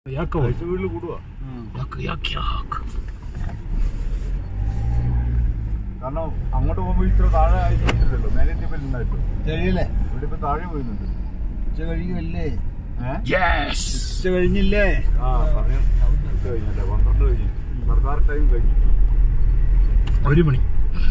യാക്ക് പോയി. വീട്ടിൽ കൂടുക യാക്ക്, യാക്ക്, യാക്ക്. കാരണം അങ്ങോട്ട് പോകുമ്പോൾ ഇത്ര താഴെ ആയിട്ടില്ലല്ലോ മേലെ എത്തിയപ്പോഴുണ്ടായിട്ടു ശരിയല്ലേ ഇവിടെ ഇപ്പൊ താഴെ പോയിരുന്നുണ്ട് ഉച്ച കഴിഞ്ഞല്ലേ ഏഹ് Yes. ഉച്ച കഴിഞ്ഞില്ലേ ആ സമയം ഉച്ച കഴിഞ്ഞല്ലേ പന്ത്രണ്ട് കഴിഞ്ഞു സർക്കാർ ടൈം കഴിഞ്ഞു ഒരു മണി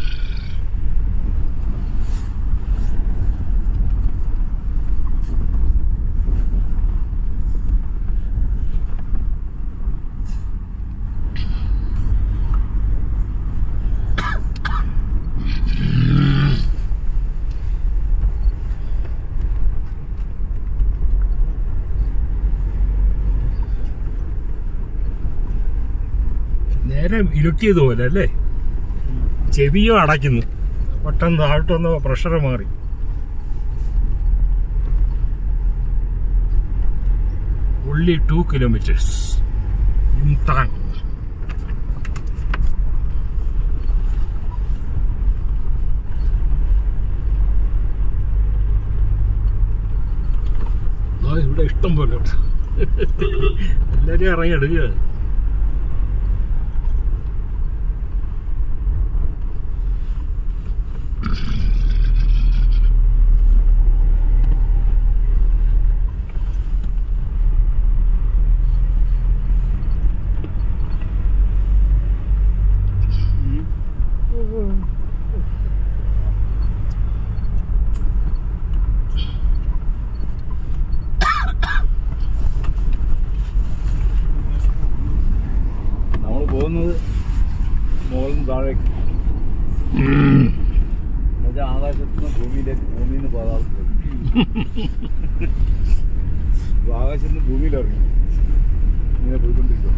നേരെ ഇരുട്ടിയത് പോലെ അല്ലേ ചെവിയോ അടയ്ക്കുന്നു പെട്ടെന്ന് താഴ്ത്തൊന്ന് പ്രഷർ മാറി only ടു കിലോമീറ്റേഴ്സ് ഇംതാങ് ആ, ഇവിടെ ഇഷ്ടം പോലെ ഉണ്ട് എല്ലാരും ഇറങ്ങി എടുക്കുക നമ്മൾ പോകുന്നത് മുകളിൽ നിന്ന് താഴേക്ക് എന്നുവെച്ചാൽ ആകാശത്ത് നിന്ന് ഭൂമിയിലേക്ക് ഭൂമിയിൽ നിന്ന് പാതാളത്തിലേക്ക് ഇപ്പൊ ആകാശത്ത് നിന്ന് ഭൂമിയിൽ ഇറങ്ങി ഇങ്ങനെ പോയിക്കൊണ്ടിരിക്കുക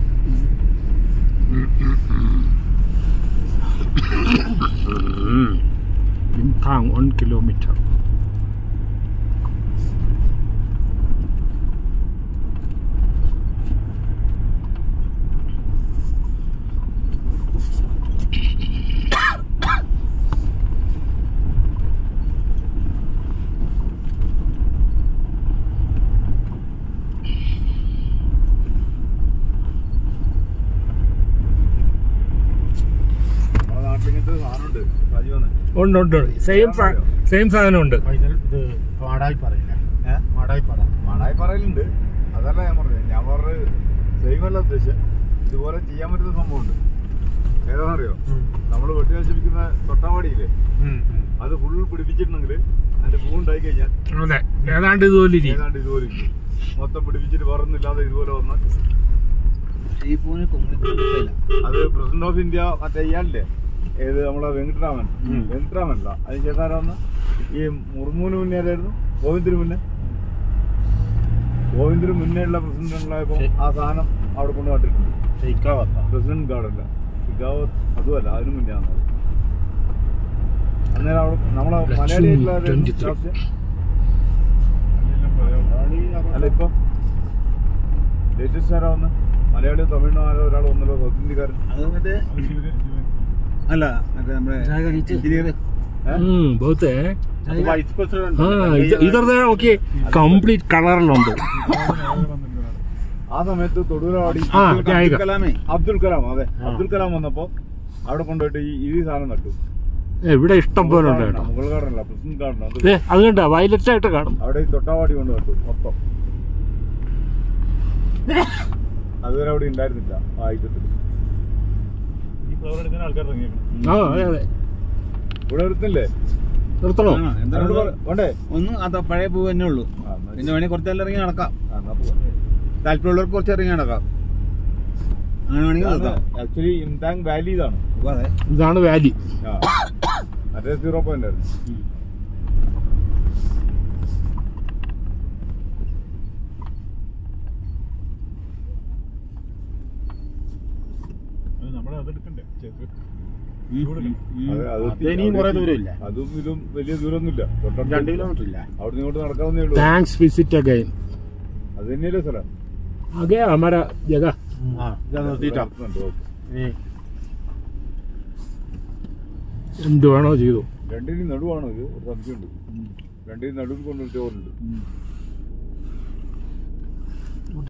ഇംതാങ് വൺ കിലോമീറ്റർ നമ്മുടെ നാട്ടിൽ ഇങ്ങനത്തെ ഒരു സാധനമുണ്ട് രാജീവനെ ഉണ്ട് ഉണ്ട് സെയിം സെയിം സാധനം ഉണ്ട് പൈതൽ ഇത് മാടായി പറയില്ല ഏഹ് മാടായി പറ മണായി പറയലുണ്ട് അതല്ല ഞാൻ പറഞ്ഞത് ഞാൻ പറഞ്ഞത് സെയിമല്ല ഉദ്ദേശം ഇതുപോലെ ചെയ്യാൻ പറ്റുന്ന സംഭവമുണ്ട് ഏതാണെന്നറിയോ നമ്മൾ വെട്ടി നശിപ്പിക്കുന്ന തൊട്ടാവാടിയില്ലേ അത് ഫുൾ പിടിപ്പിച്ചിട്ടുണ്ടെങ്കിൽ അതിന്റെ പൂ ഉണ്ടായി കഴിഞ്ഞാൽ അതെ ഏതാണ്ട് ഇതുപോലെ ഇരിക്കും ഏതാണ്ട് ഇതുപോലെ ഇരിക്കും. മൊത്തം പിടിപ്പിച്ചിട്ട് വേറൊന്നുമില്ലാതെ ഇതുപോലെ വന്നാൽ ഈ പൂവിന് കുമ്പിളിക്കില്ല അത് പ്രസിഡന്റ് ഓഫ് ഇന്ത്യ മറ്റേ ഇയാളില്ലേ ഏത് നമ്മളെ വെങ്കട്ടരാമൻ ഉം. വെങ്കട്ടരാമനല്ല അത് ചേതാരാന്ന് ഈ മുർമുവിന് മുന്നേ ആരായിരുന്നു ഗോവിന്ദിന് മുന്നേ ഗോവിന്ദിന് മുന്നേ ഉള്ള പ്രസിഡന്റ് ഉണ്ടായപ്പോ ശരി. ആ സാധനം അവിടെ കൊണ്ട് നട്ടിട്ടുണ്ട് ഷെയ്ക്കാവത്ത പ്രസിഡന്റ് ഗാർഡല്ല ഷിഗാവത്ത് അതുമല്ല അതിനു മുന്നേ ആണ് അന്നേരം അവിടെ നമ്മളെ ലക്ഷ്മി മലയാളിയായിട്ടുള്ള 23. രാഷ്ട്രീയം അല്ല ഇപ്പൊ ലേറ്റസ്റ്റ് ആരാ വന്ന് മലയാളി തമിഴ്നാട് ഒരാൾ വന്നല്ലോ സൗത്ത് ഇന്ത്യക്കാരൻ അത് മറ്റേ അല്ല മറ്റേ നമ്മുടെ എഞ്ചിനീയർ हम्म बहुत है വൈസ് പ്രസിഡന്റ് हाँ इधर इधर से ओके कंप्लीट കളറിലുണ്ട് ആ സമയത്ത് തൊടുപുഴവാടി ആ, അബ്ദുൽ ഓക്കേ, ആയിക്കോ. കലാമേ അബ്ദുൽ കലാം അതെ ആ. അബ്ദുൽ കലാം വന്നപ്പോ അവിടെ കൊണ്ടുപോയിട്ട് ഈ ഈ സാധനം നട്ടു ഏ, ഇവിടെ ഇഷ്ടം പോലെ ഉണ്ട് കേട്ടോ മുഗൾ ഗാർഡനല്ല പ്രസിഡന്റ് ഗാർഡൻ അത് ഏ അത് കണ്ട വയലറ്റ് ആയിട്ട് കാണും അവിടെ ഈ തൊട്ടാവാടി കൊണ്ട് നട്ടു മൊത്തം അതുവരെ അവിടെ ഉണ്ടായിരുന്നില്ല ആ ഐറ്റത്തിൽ ഈ ഫ്ലവർ എടുക്കാൻ ആൾക്കാർ ഇറങ്ങിയേക്കണം ആ അതെ അതെ ഇവിടെ ഒരുത്തില്ലേ നിർത്തണോ ആ, എന്താണ് അവരോട് പറ- വേണ്ടേ ഒന്ന് അത് പഴയ പൂ തന്നെ ഉള്ളൂ ആ, എന്നാ പിന്നെ വേണമെങ്കിൽ കുറച്ചെല്ലാം ഇറങ്ങി നടക്കാം ആ, എന്നാ പോവാം. താല്പര്യമുള്ളവർക്ക് കുറച്ച് ഇറങ്ങി നടക്കാം അങ്ങനെ വേണമെങ്കിൽ ഇതാണ് നിർത്താം ആക്ച്വലി ഇംതാങ് വാലി ഇതാണ് അപ്പൊ അതെ ഇതാണ് വാലി ആ. മറ്റേ സീറോ പോയിന്റ് ആയിരുന്നു അത് അത് അത് ഇനിയും കുറെ ദൂരമില്ല അതും ഇതും വലിയ ദൂരമൊന്നുമില്ല തൊട്ടടുത്ത് രണ്ട് കിലോമീറ്റർ ഇല്ല അവിടെ നിന്ന് ഇങ്ങോട്ട് നടക്കാവുന്നേ ഉള്ളൂ താങ്ക്സ് വിസിറ്റ് അഗൈൻ അത് തന്നെയല്ലേ സ്ഥലം ആകെ ഹമാരാ ജഗ ആ ഇതാ നിർത്തിയിട്ടാ നടത്തുന്നുണ്ട്, ഓക്കേ. ഇനി എന്ത് വേണോ ചെയ്തു രണ്ടിനും നടുവാണ് ഇത് ഒരു സംശയമുണ്ട് രണ്ടിനും നടുവിൽ കൊണ്ടുവന്ന ചോറുണ്ട്